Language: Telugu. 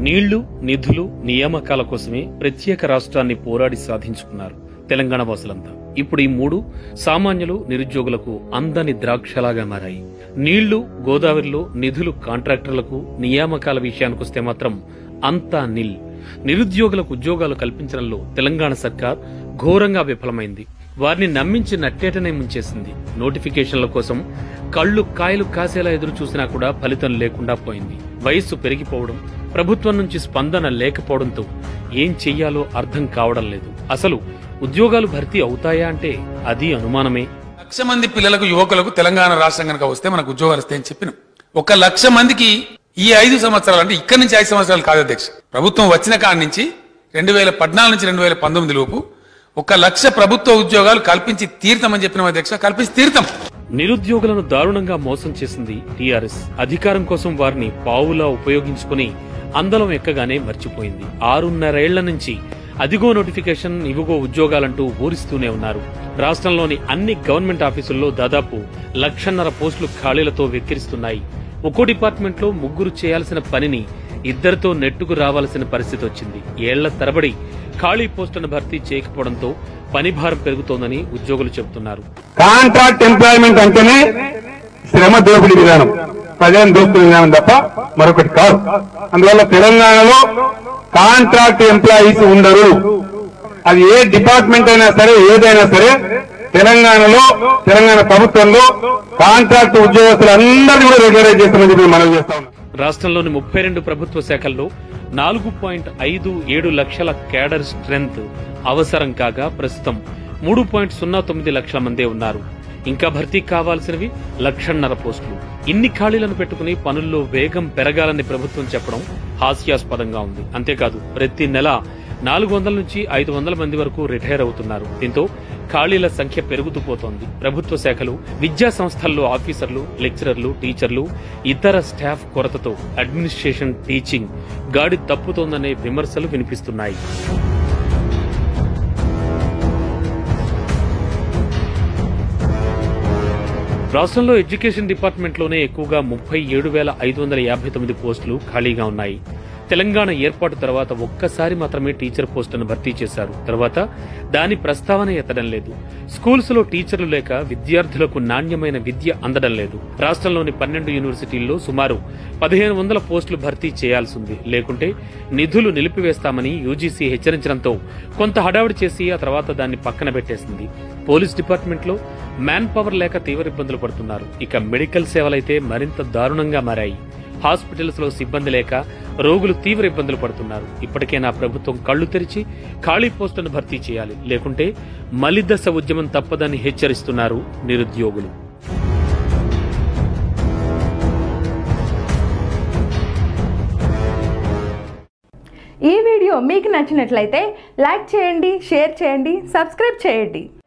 నీళ్లు నిధులు నియామకాల కోసమే ప్రత్యేక రాష్ట్రాన్ని పోరాడి సాధించుకున్నారు తెలంగాణ వాసులంతా ఇప్పుడు ఈ మూడు సామాన్యులు నిరుద్యోగులకు అందని ద్రాక్షలాగా మారాయి నీళ్లు గోదావరిలో నిధులు కాంట్రాక్టర్లకు నియామకాల విషయానికొస్తే మాత్రం అంతా నిల్ నిరుద్యోగులకు ఉద్యోగాలు కల్పించడంలో తెలంగాణ సర్కార్ ఘోరంగా విఫలమైంది వారిని నమ్మించి నట్టేటనే ముంచేసింది నోటిఫికేషన్ల కోసం కళ్ళు కాయలు కాసేలా ఎదురు చూసినా కూడా ఫలితం లేకుండా పోయింది వయస్సు పెరిగిపోవడం ప్రభుత్వం నుంచి స్పందన లేకపోవడంతో ఏం చెయ్యాలో అర్థం కావడం లేదు అసలు ఉద్యోగాలు భర్తీ అవుతాయా అంటే అది అనుమానమే లక్ష మంది పిల్లలకు యువకులకు తెలంగాణ రాష్ట్రం కనుక వస్తే మనకు ఉద్యోగాలు వస్తాయని చెప్పినాం ఒక లక్ష మందికి ఈ ఐదు సంవత్సరాలు అంటే ఇక్కడి నుంచి ఐదు సంవత్సరాలు కాదు అధ్యక్ష ప్రభుత్వం వచ్చిన కాడి నుంచి రెండు వేల పద్నాలుగు నుంచి రెండు వేల పంతొమ్మిది లోపు ఒక లక్ష ప్రభుత్వ ఉద్యోగాలు కల్పించి తీర్థమని చెప్పిన అధ్యక్ష కల్పించి తీర్థం నిరుద్యోగులను దారుణంగా మోసం చేసింది టీఆర్ఎస్ అధికారం కోసం వారిని పావులా ఉపయోగించుకుని అందలం ఎక్కగానే మర్చిపోయింది ఆరున్నరేళ్ల నుంచి అదిగో నోటిఫికేషన్ ఇవిగో ఉద్యోగాలంటూ ఊరిస్తూనే ఉన్నారు రాష్ట్రంలోని అన్ని గవర్నమెంట్ ఆఫీసుల్లో దాదాపు లక్షన్నర పోస్టులు ఖాళీలతో వెక్కిరిస్తున్నాయి ఒక్కో డిపార్ట్మెంట్లో ముగ్గురు చేయాల్సిన పనిని ఇద్దరితో నెట్టుకు రావాల్సిన పరిస్థితి వచ్చింది ఏళ్ల తరబడి ఖాళీ పోస్టులను భర్తీ చేయకపోవడంతో పని భారం పెరుగుతోందని ఉద్యోగులు చెబుతున్నారు కాంట్రాక్ట్ ఎంప్లాయ్మెంట్ అంటేనే శ్రమ దోపిడీ విధానం ప్రజలను దోపిడీ విధానం తప్ప మరొకటి కాదు అందువల్ల తెలంగాణలో కాంట్రాక్ట్ ఎంప్లాయీస్ ఉండరు అది ఏ డిపార్ట్మెంట్ అయినా సరే ఏదైనా సరే తెలంగాణలో తెలంగాణ ప్రభుత్వంలో కాంట్రాక్ట్ ఉద్యోగస్తులు అందరినీ కూడా రెగ్యులరైజ్ చేస్తామని చెప్పి మనం చేస్తా ఉన్నాం రాష్ట్రంలోని ముప్పై రెండు ప్రభుత్వ శాఖల్లో నాలుగు పాయింట్ ఐదు ఏడు లక్షల క్యాడర్ స్ట్రెంత్ అవసరం కాగా ప్రస్తుతం మూడు పాయింట్ సున్నా తొమ్మిది లక్షల మందే ఉన్నారు ఇంకా భర్తీ కావాల్సినవి లక్షన్నర పోస్టులు ఇన్ని ఖాళీలను పెట్టుకుని పనుల్లో వేగం పెరగాలని ప్రభుత్వం చెప్పడం హాస్యాస్పదంగా ఉంది అంతేకాదు ప్రతి నెల నాలుగు వందల నుంచి ఐదు వందల మంది వరకు రిటైర్ అవుతున్నారు దీంతో ఖాళీల సంఖ్య పెరుగుతూ పోతోంది ప్రభుత్వ శాఖలు విద్యా సంస్థల్లో ఆఫీసర్లు లెక్చరర్లు టీచర్లు ఇతర స్టాఫ్ కొరతతో అడ్మినిస్ట్రేషన్ టీచింగ్ గాడి తప్పుతోందనే విమర్శలు వినిపిస్తున్నాయి రాష్ట్రంలో ఎడ్యుకేషన్ డిపార్ట్మెంట్లోనే ఎక్కువగా ముప్పై ఏడు వేల ఐదు వందల యాభై తొమ్మిది పోస్టులు ఖాళీగా ఉన్నాయి తెలంగాణ ఏర్పాటు తర్వాత ఒక్కసారి మాత్రమే టీచర్ పోస్టులను భర్తీ చేశారు తర్వాత దాని ప్రస్తావన ఎత్తడం లేదు స్కూల్స్ లో టీచర్లు లేక విద్యార్థులకు నాణ్యమైన విద్య అందడం లేదు రాష్ట్రంలోని పన్నెండు యూనివర్సిటీల్లో సుమారు పదిహేను వందల పోస్టులు భర్తీ చేయాల్సి ఉంది లేకుంటే నిధులు నిలిపివేస్తామని యూజీసీ హెచ్చరించడంతో కొంత హడావిడి చేసి ఆ తర్వాత దాన్ని పక్కన పెట్టేసింది పోలీస్ డిపార్ట్మెంట్ లో మ్యాన్ పవర్ లేక తీవ్ర ఇబ్బందులు పడుతున్నారు ఇక మెడికల్ సేవలైతే మరింత దారుణంగా మారాయి హాస్పిటల్స్ లో సిబ్బంది లేక రోగులు తీవ్ర ఇబ్బందులు పడుతున్నారు ఇప్పటికైనా ప్రభుత్వం కళ్లు తెరిచి ఖాళీ పోస్టులను భర్తీ చేయాలి లేకుంటే మలిదశ ఉద్యమం తప్పదని హెచ్చరిస్తున్నారు నిరుద్యోగులు ఈ వీడియో మీకు నచ్చినట్లయితే లైక్ చేయండి షేర్ చేయండి సబ్స్క్రైబ్ చేయండి